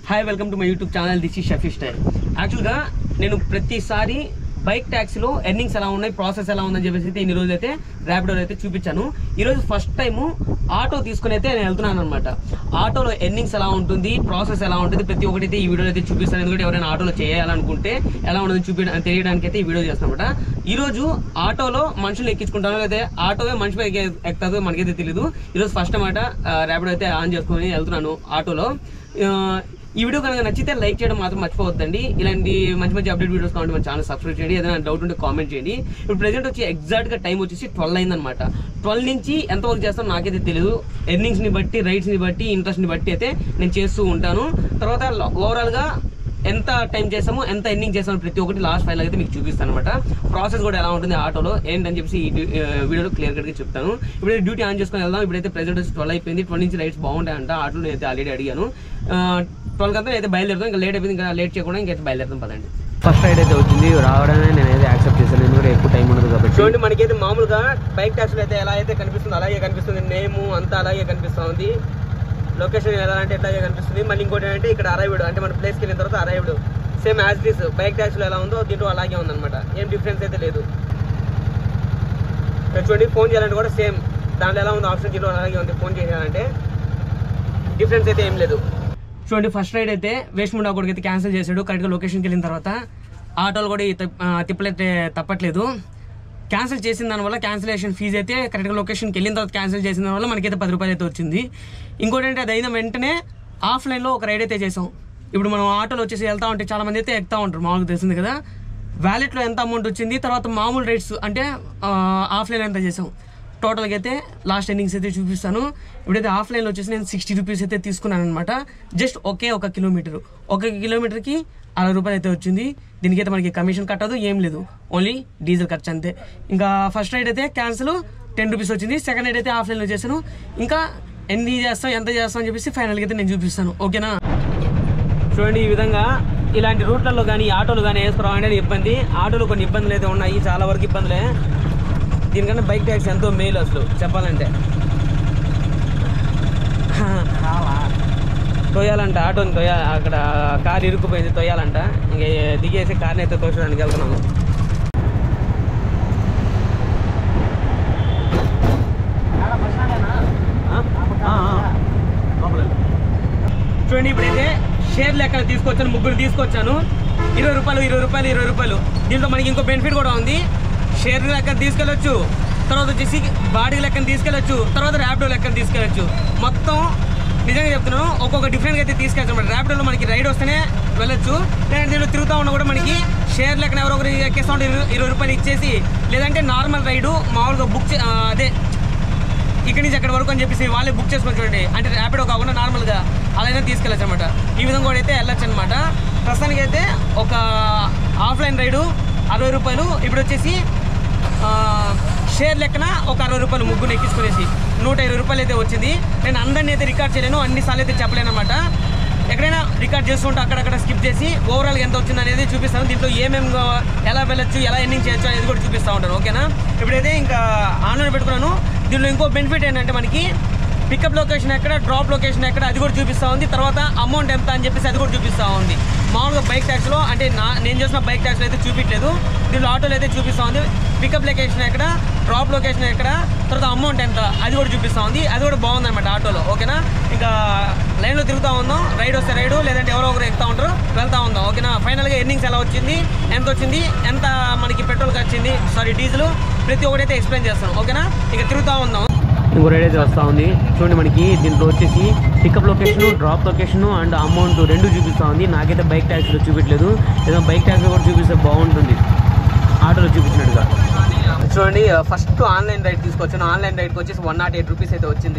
hi welcome to my YouTube channel this is Shafi style యాక్చువల్గా నేను ప్రతిసారి బైక్ ట్యాక్సీలో ఎర్నింగ్స్ ఎలా ఉన్నాయి ప్రాసెస్ ఎలా ఉందని చెప్పేసి అయితే ఇన్ని రోజులు అయితే ర్యాపిడోలో అయితే చూపించాను ఈరోజు ఫస్ట్ టైము ఆటో తీసుకుని అయితే నేను వెళ్తున్నాను అనమాట ఆటోలో ఎర్నింగ్స్ ఎలా ఉంటుంది ప్రాసెస్ ఎలా ఉంటుంది ప్రతి ఒక్కటి అయితే ఈ వీడియోలో అయితే చూపిస్తాను ఎందుకంటే ఎవరైనా ఆటోలో చేయాలనుకుంటే ఎలా ఉంటుంది చూపి తెలియడానికి అయితే ఈ వీడియో చేస్తాను అనమాట ఈరోజు ఆటోలో మనుషులు ఎక్కించుకుంటాను లేదా ఆటోవే మనిషి పైకి ఎక్కుతుందో మనకైతే తెలియదు ఈరోజు ఫస్ట్ అనమాట ర్యాపిడో అయితే ఆన్ చేసుకొని వెళ్తున్నాను ఆటోలో ఆ, ఈ వీడియో కనుక నచ్చితే లైక్ చేయడం మాత్రం మర్చిపోవద్దండి ఇలాంటి మంచి మంచి అప్డేట్ వీడియోస్ కావాలంటే మన ఛానల్ సబ్స్క్రైబ్ చేయండి ఏదైనా డౌట్ ఉంటే కామెంట్ చేయండి ఇప్పుడు ప్రెసెంట్ వచ్చి ఎగ్జాక్ట్ గా టైం వచ్చేసి ట్వెల్వ్ అయిందనమాట ట్వెల్వ్ నుంచి ఎంత వర్క్ చేస్తానో నాకైతే తెలియదు ఎర్నింగ్స్ ని బట్టి రైట్స్ ని బట్టి ఇంట్రెస్ట్ ని బట్టి అయితే నేను చేస్తూ ఉంటాను తర్వాత ఓవరాల్ గా ఎంత టైం చేసామో ఎంత ఎర్నింగ్ చేసామో ప్రతి ఒక్కటి లాస్ట్ ఫైల్ అయితే మీకు చూపిస్తాను అనమాట ప్రాసెస్ కూడా ఎలా ఉంటుంది ఆటోలో ఏంటని చెప్పి ఈ డ్యూ- ఆ, వీడియోలో క్లియర్ కట్గా చెప్తాను ఇప్పుడైతే డ్యూటీ ఆన్ చేసుకొని వెళ్దాం ఇప్పుడైతే ప్రెసెంట్ వచ్చి ట్వెల్వ్ అయిపోయింది ట్వెల్వ్ నుంచి రైట్స్ బాగుంటాయంట ఆటోలో నేను అయితే ఆల్రెడీ అడిగాను ట్వెల్వ్ కదా అయితే బయలుదేరుతాం ఇంకా లేట్ అయిపోయింది ఇంకా లేట్ చేయకుండా ఇంకైతే బయలుదేరుతాం పదండి ఫస్ట్ రైడ్ అయితే వచ్చింది రావడమే నేనైతే యాక్సెప్ట్ చేశాను ఎందుకంటే ఎక్కువ టైం ఉండదు కాబట్టి చూడండి మనకైతే మామూలుగా బైక్ ట్యాక్సీలో అయితే ఎలా అయితే కనిపిస్తుంది అలాగే కనిపిస్తుంది నేము అంతా అలాగే కనిపిస్తుంది లొకేషన్ ఎలా అంటే ఎట్లాగే కనిపిస్తుంది మళ్ళీ ఇంకోటి ఏంటంటే ఇక్కడ అరైవ్డ్ అంటే మన ప్లేస్కి వెళ్ళిన తర్వాత arrived same as it is bike ట్యాక్సీలో ఎలా ఉందో దీంట్లో అలాగే ఉందన్నమాట ఏం డిఫరెన్స్ అయితే లేదు ఇక్కడ చూడండి ఫోన్ చేయాలంటే కూడా సేమ్ దాంట్లో ఎలా ఉంది ఆప్షన్ దీంట్లో అలాగే ఉంది ఫోన్ చేయాలంటే డిఫరెన్స్ అయితే ఏం లేదు చూడండి ఫస్ట్ రైడ్ అయితే వేష్ముండా కొడుకు అయితే క్యాన్సిల్ చేశాడు కరెక్ట్గా లొకేషన్కి వెళ్ళిన తర్వాత ఆటోలు కూడా ఈ తిప్- ఆ, తిప్పలైతే తప్పట్లేదు క్యాన్సిల్ చేసిన దానివల్ల క్యాన్సిలేషన్ ఫీజు అయితే కరెక్ట్గా లొకేషన్కి వెళ్ళిన తర్వాత క్యాన్సిల్ చేసిన దానివల్ల మనకైతే పది రూపాయలు అయితే వచ్చింది ఇంకోటి అంటే అది అయిన వెంటనే ఆఫ్లైన్లో ఒక రైడ్ అయితే చేసాం ఇప్పుడు మనం ఆటోలో వచ్చేసి వెళ్తా ఉంటే చాలా మంది అయితే ఎక్కుతా ఉంటారు మామూలుగా తెలిసింది కదా వ్యాలెట్లో ఎంత అమౌంట్ వచ్చింది తర్వాత మామూలు రేట్స్ అంటే ఆ, ఆఫ్లైన్ ఎంత చేసాం టోటల్గా అయితే లాస్ట్ ఎన్నింగ్స్ అయితే చూపిస్తాను ఇప్పుడైతే ఆఫ్లైన్లో వచ్చేసి నేను సిక్స్టీ రూపీస్ అయితే తీసుకున్నాను అనమాట జస్ట్ ఒకే ఒక కిలోమీటర్ ఒక కిలోమీటర్కి అరవై రూపాయలు అయితే వచ్చింది దీనికైతే మనకి కమిషన్ కట్టదు ఏం లేదు ఓన్లీ డీజిల్ ఖర్చు అంతే ఇంకా ఫస్ట్ రైడ్ అయితే క్యాన్సిల్ టెన్ రూపీస్ వచ్చింది సెకండ్ రైడ్ అయితే ఆఫ్లైన్లో చేశాను ఇంకా ఎన్ని చేస్తాం ఎంత చేస్తాం అని చెప్పేసి ఫైనల్గా అయితే నేను చూపిస్తాను ఓకేనా చూడండి ఈ విధంగా ఇలాంటి రూట్లలో కానీ ఆటోలు కానీ వేసుకోవడం ఇబ్బంది ఆటోలు కొన్ని ఇబ్బందులు అయితే ఉన్నాయి చాలా వరకు ఇబ్బందులే దీనికన్నా బైక్ ట్యాక్సీ ఎంతో మేలు అసలు చెప్పాలంటే తోయాలంట ఆటోని తోయా అక్కడ కార్ ఇరుక్కుపోయింది తోయాలంట ఇంక దిగేసి కార్ని అయితే తోచడానికి వెళ్తున్నాము చూడండి ఇప్పుడైతే షేర్ లెక్కన తీసుకొచ్చాను ముగ్గురు తీసుకొచ్చాను ఇరవై రూపాయలు ఇరవై రూపాయలు ఇరవై రూపాయలు దీంట్లో మనకి ఇంకో బెనిఫిట్ కూడా ఉంది షేర్ లెక్కన తీసుకెళ్ళొచ్చు తర్వాత వచ్చేసి బాడీ లెక్కన తీసుకెళ్ళొచ్చు తర్వాత ర్యాపిడో లెక్కన తీసుకెళ్ళొచ్చు మొత్తం నిజంగా చెప్తున్నాను ఒక్కొక్క డిఫరెంట్గా అయితే తీసుకెళ్ళచ్చు అనమాట ర్యాపిడోలో మనకి రైడ్ వస్తేనే వెళ్ళొచ్చు లేదంటే దీంట్లో తిరుగుతూ ఉన్నా కూడా మనకి షేర్ లెక్కన ఎవరో ఒకరు ఎక్కేస్తా ఉంటే ఇరవై ఇరవై రూపాయలు ఇచ్చేసి లేదంటే నార్మల్ రైడు మామూలుగా బుక్ చే- ఆ, అదే ఇక్కడి నుంచి అక్కడ వరకు అని చెప్పేసి వాళ్ళే బుక్ చేసుకొని చూడండి అంటే ర్యాపిడో కాకుండా నార్మల్గా అలాగే తీసుకెళ్ళచ్చు అనమాట ఈ విధంగా కూడా అయితే వెళ్ళొచ్చు అనమాట ప్రస్తుతానికి అయితే ఒక ఆఫ్లైన్ రైడు అరవై రూపాయలు ఇప్పుడు వచ్చేసి ఆ, షేర్ లెక్కన ఒక అరవై రూపాయలు ముగ్గురు ఎక్కించుకునేసి నూట ఇరవై రూపాయలు అయితే వచ్చింది నేను అందరినీ అయితే రికార్డ్ చేయలేను అన్ని సార్లు అయితే చెప్పలేను అనమాట ఎక్కడైనా రికార్డ్ చేస్తుంటే అక్కడక్కడ స్కిప్ చేసి ఓవరాల్గా ఎంత వచ్చింది అనేది చూపిస్తాను దీంట్లో ఏమేమి ఎలా వెళ్ళొచ్చు ఎలా ఎండింగ్ చేయొచ్చు అనేది కూడా చూపిస్తూ ఉంటాను ఓకేనా ఇప్పుడైతే ఇంకా ఆన్లైన్ పెట్టుకున్నాను దీనిలో ఇంకో బెనిఫిట్ ఏంటంటే మనకి పికప్ లొకేషన్ ఎక్కడ డ్రాప్ లొకేషన్ ఎక్కడ అది కూడా చూపిస్తూ ఉంది తర్వాత అమౌంట్ ఎంత అని చెప్పేసి అది కూడా చూపిస్తూ ఉంది మామూలుగా బైక్ ట్యాక్స్లో అంటే నా నేను చేసిన బైక్ ట్యాక్స్లో అయితే చూపించలేదు దీనిలో ఆటోలో అయితే చూపిస్తూ ఉంది పికప్ లొకేషన్ ఎక్కడ డ్రాప్ లొకేషన్ ఎక్కడ తర్వాత అమౌంట్ ఎంత అది కూడా చూపిస్తూ ఉంది అది కూడా బాగుంది అనమాట ఆటోలో ఓకేనా ఇంకా లైన్లో తిరుగుతూ ఉందాం రైడ్ వస్తే రైడు లేదంటే ఎవరో ఒకరు ఎక్కుతూ ఉంటారు వెళ్తూ ఉందాం ఓకేనా ఫైనల్గా ఎర్నింగ్స్ ఎలా వచ్చింది ఎంత వచ్చింది ఎంత మనకి పెట్రోల్ వచ్చింది సారీ డీజిల్ ప్రతి ఒక్కటైతే ఎక్స్ప్లెయిన్ చేస్తాను ఓకేనా ఇక తిరుగుతూ ఉందాం ఇంకో రైడ్ అయితే వస్తూ ఉంది చూడండి మనకి దీంట్లో వచ్చేసి pickup location drop location and amount రెండు చూపిస్తూ ఉంది నాకైతే బైక్ ట్యాక్సీలో చూపించలేదు ఏదో బైక్ ట్యాక్సీ కూడా చూపిస్తే బాగుంటుంది ఆటోలో చూపించినట్టుగా చూడండి ఫస్ట్ ఆన్లైన్ రైడ్ తీసుకొచ్చాను ఆన్లైన్ రైడ్కి వచ్చేసి వన్ నాట్ ఎయిట్ రూపీస్ అయితే వచ్చింది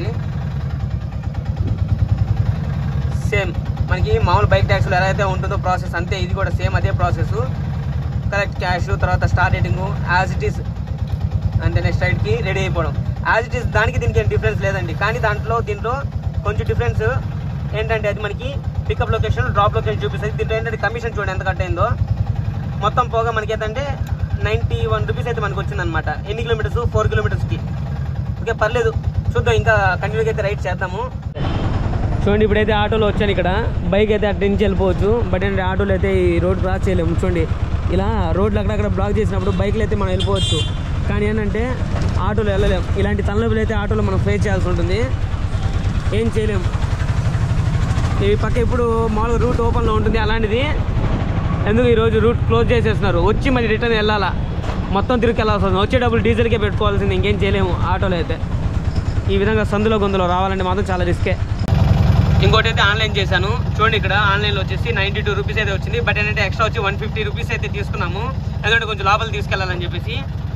సేమ్ మనకి మామూలు బైక్ ట్యాక్సీలో ఎలా అయితే ఉంటుందో ప్రాసెస్ అంతే ఇది కూడా సేమ్ అదే ప్రాసెస్ కరెక్ట్ క్యాష్ తర్వాత star rating as it is అంతే నెక్స్ట్ రైడ్కి రెడీ అయిపోవడం యాజ్ ఇట్ ఈస్ దానికి దీనికి ఏం డిఫరెన్స్ లేదండి కానీ దాంట్లో దీంట్లో కొంచెం డిఫరెన్స్ ఏంటంటే అది మనకి పికప్ లొకేషన్ డ్రాప్ లొకేషన్ చూపిస్తుంది దీంట్లో ఏంటంటే కమిషన్ చూడండి ఎంత కట్ అయిందో మొత్తం పోగా మనకి ఏంటంటే నైంటీ వన్ రూపీస్ అయితే మనకి వచ్చిందనమాట ఎన్ని కిలోమీటర్స్ ఫోర్ కిలోమీటర్స్కి ఓకే పర్లేదు చూద్దాం ఇంకా కంటిన్యూగా అయితే రైడ్ చేద్దాము చూడండి ఇప్పుడైతే ఆటోలో వచ్చాను ఇక్కడ బైక్ అయితే అటు నుంచి వెళ్ళిపోవచ్చు బట్ ఏంటంటే ఆటోలో అయితే ఈ రోడ్ క్రాస్ చేయలేము చూడండి ఇలా రోడ్లు అక్కడక్కడ బ్లాక్ చేసినప్పుడు బైక్లు అయితే మనం వెళ్ళిపోవచ్చు కానీ ఏంటంటే ఆటోలో వెళ్ళలేము ఇలాంటి తలనొప్పులు అయితే ఆటోలో మనం ఫేస్ చేయాల్సి ఉంటుంది ఏం చేయలేము ఈ పక్క ఇప్పుడు మామూలుగా రూట్ ఓపెన్లో ఉంటుంది అలాంటిది ఎందుకు ఈరోజు రూట్ క్లోజ్ చేసేస్తున్నారు వచ్చి మళ్ళీ రిటర్న్ వెళ్ళాలా మొత్తం తిరిగి వెళ్ళాల్సి వస్తుంది వచ్చే డబ్బులు డీజిల్కే పెట్టుకోవాల్సింది ఇంకేం చేయలేము ఆటోలో అయితే ఈ విధంగా సందులో గొంతులో రావాలంటే మాత్రం చాలా రిస్కే ఇంకోటి అయితే ఆన్లైన్ చేశాను చూడండి ఇక్కడ ఆన్లైన్లో వచ్చేసి నైంటీ టూ రూపీస్ అయితే వచ్చింది బట్ ఏంటంటే ఎక్స్ట్రా వచ్చి వన్ ఫిఫ్టీ రూపీస్ అయితే తీసుకున్నాము ఎందుకంటే కొంచెం లోపల తీసుకెళ్ళాలని చెప్పేసి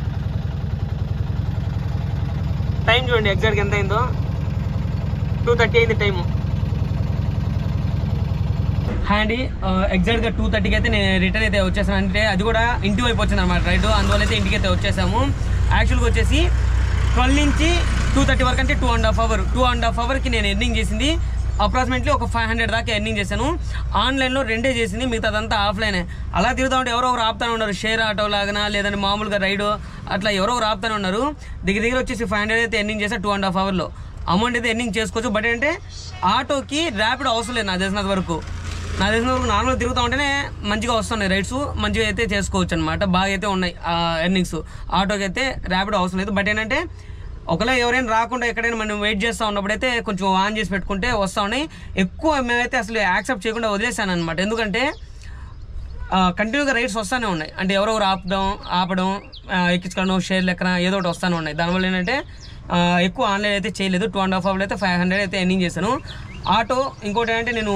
టైం చూడండి ఎగ్జాక్ట్గా ఎంత అయిందో టూ థర్టీ అయింది టైము హ్యాండీ ఎగ్జాక్ట్గా టూ థర్టీకి అయితే నేను రిటర్న్ అయితే వచ్చేసాను అంటే అది కూడా ఇంటి వైపు వచ్చింది అనమాట రైట్ అందువల్ల అయితే ఇంటికి అయితే వచ్చేసాము యాక్చువల్గా వచ్చేసి ట్వెల్వ్ నుంచి టూ థర్టీ వరకు అంటే two and half hour two and half అవర్కి నేను ఎర్నింగ్ చేసింది అప్రాక్సిమేట్లీ ఒక ఫైవ్ హండ్రెడ్ దాకా ఎర్నింగ్ చేశాను ఆన్లైన్లో రెండే చేసింది మిగతాదంతా ఆఫ్లైనే అలా తిరుగుతూ ఉంటే ఎవరో ఒకరు ఆపుతానే ఉన్నారు షేర్ ఆటో లాగా లేదంటే మామూలుగా రైడ్ అట్లా ఎవరో ఒకరు ఆపుతానే ఉన్నారు దగ్గర దగ్గర వచ్చేసి ఫైవ్ హండ్రెడ్ అయితే ఎర్నింగ్ చేశాను టూ అండ్ హాఫ్ అవర్లో అమౌంట్ అయితే ఎర్నింగ్ చేసుకోవచ్చు బట్ ఏంటంటే ఆటోకి ర్యాపిడ్ అవసరం లేదు నాకు తెలిసినంత వరకు నాకు తెలిసిన వరకు నార్మల్గా తిరుగుతూ ఉంటేనే మంచిగా వస్తున్నాయి రైడ్స్ మంచిగా అయితే చేసుకోవచ్చు అనమాట బాగా అయితే ఉన్నాయి ఎర్నింగ్స్ ఆటోకి అయితే ర్యాపిడ్ అవసరం లేదు బట్ ఏంటంటే ఒకవేళ ఎవరైనా రాకుండా ఎక్కడైనా మనం వెయిట్ చేస్తూ ఉన్నప్పుడు అయితే కొంచెం ఆన్ చేసి పెట్టుకుంటే వస్తూ ఉన్నాయి ఎక్కువ మేమైతే అసలు యాక్సెప్ట్ చేయకుండా వదిలేసాను అనమాట ఎందుకంటే కంటిన్యూగా రైడ్స్ వస్తూనే ఉన్నాయి అంటే ఎవరెవరు ఆపడం ఆపడం ఆ, ఎక్కించుకోవడం షేర్ లెక్కన ఏదో ఒకటి వస్తూనే ఉన్నాయి దానివల్ల ఏంటంటే ఆ, ఎక్కువ ఆన్లైన్ అయితే చేయలేదు టూ అండ్ హాఫ్ అవర్లో అయితే ఫైవ్ హండ్రెడ్ అయితే ఎర్నింగ్ చేశాను ఆటో ఇంకోటి ఏంటంటే నేను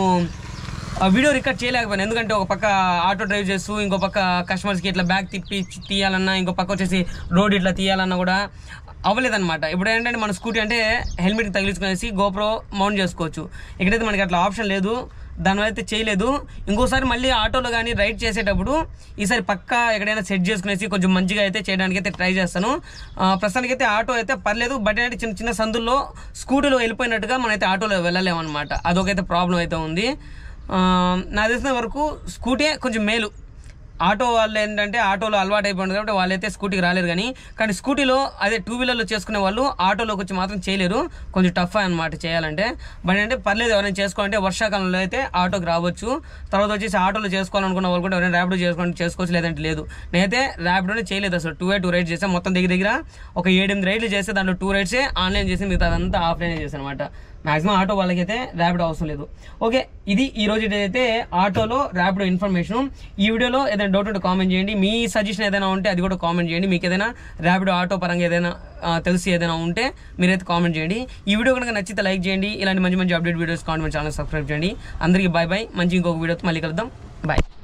ఆ వీడియో రికార్డ్ చేయలేకపోయాను ఎందుకంటే ఒక పక్క ఆటో డ్రైవ్ చేస్తూ ఇంకో పక్క కస్టమర్స్కి ఇట్లా బ్యాగ్ తిప్పి తీయాలన్నా ఇంకో పక్క వచ్చేసి రోడ్ ఇట్లా తీయాలన్నా కూడా అవ్వలేదన్నమాట ఇప్పుడు ఏంటంటే మన స్కూటీ అంటే హెల్మెట్ తగిలించుకునేసి గోప్రో మౌంట్ చేసుకోవచ్చు ఇక్కడైతే మనకి అట్లా ఆప్షన్ లేదు దానివల్ల అయితే చేయలేదు ఇంకోసారి మళ్ళీ ఆటోలో కానీ రైడ్ చేసేటప్పుడు ఈసారి పక్కా ఎక్కడైనా సెట్ చేసుకునేసి కొంచెం మంచిగా అయితే చేయడానికి అయితే ట్రై చేస్తాను ఆ, ప్రస్తుతానికైతే ఆటో అయితే పర్లేదు బట్ ఏంటంటే చిన్న చిన్న సందుల్లో స్కూటీలో వెళ్ళిపోయినట్టుగా మనమైతే ఆటోలో వెళ్ళలేము అనమాట అదొకైతే ప్రాబ్లం అయితే ఉంది ఆ, నాకు తెలిసిన వరకు స్కూటీ కొంచెం మేలు ఆటో వాళ్ళు ఏంటంటే ఆటోలో అలవాటు అయిపోయింది కాబట్టి వాళ్ళైతే స్కూటీకి రాలేరు కానీ కానీ స్కూటీలో అదే టూ వీలర్లో చేసుకునే వాళ్ళు ఆటోలోకి వచ్చి మాత్రం చేయలేరు కొంచెం టఫ్ అనమాట చేయాలంటే బట్ అంటే పర్లేదు ఎవరైనా చేసుకోవాలంటే వర్షాకాలంలో అయితే ఆటోకి రావచ్చు తర్వాత వచ్చేసి ఆటోలో చేసుకోవాలనుకున్న వాళ్ళు కూడా ఎవరైనా ర్యాపిడో చేసుకోవాలంటే చేసుకోవచ్చు లేదంటే లేదు నేనైతే ర్యాపిడోనే చేయలేదు అసలు టూ ఏ టూ రైడ్స్ చేసాను మొత్తం దగ్గర దగ్గర ఒక ఏడెనిమిది రైడ్లు చేస్తే దాంట్లో టూ రైడ్సే ఆన్లైన్ చేసి మిగతా అదంతా ఆఫ్లైన్ చేశాను అనమాట మాక్సిమం ఆటో వాళ్ళకైతే ర్యాపిడో అవసరం లేదు ఓకే ఇది ఈ రోజు అయితే ఆటోలో ర్యాపిడో ఇన్ఫర్మేషన్ ఈ వీడియోలో ఏదైనా డౌట్ ఉంటే కామెంట్ చేయండి మీ సజెషన్ ఏదైనా ఉంటే అది కూడా కామెంట్ చేయండి మీకు ఏదైనా ర్యాపిడో ఆటో పరంగా ఏదైనా ఆ, తెలిసి ఏదైనా ఉంటే మీరైతే కామెంట్ చేయండి ఈ వీడియో కనుక నచ్చితే లైక్ చేయండి ఇలాంటి మంచి మంచి update videos comment channel subscribe చేయండి అందరికీ బాయ్ బాయ్ మంచి ఇంకొక వీడియోతో మళ్ళీ కలుద్దాం బాయ్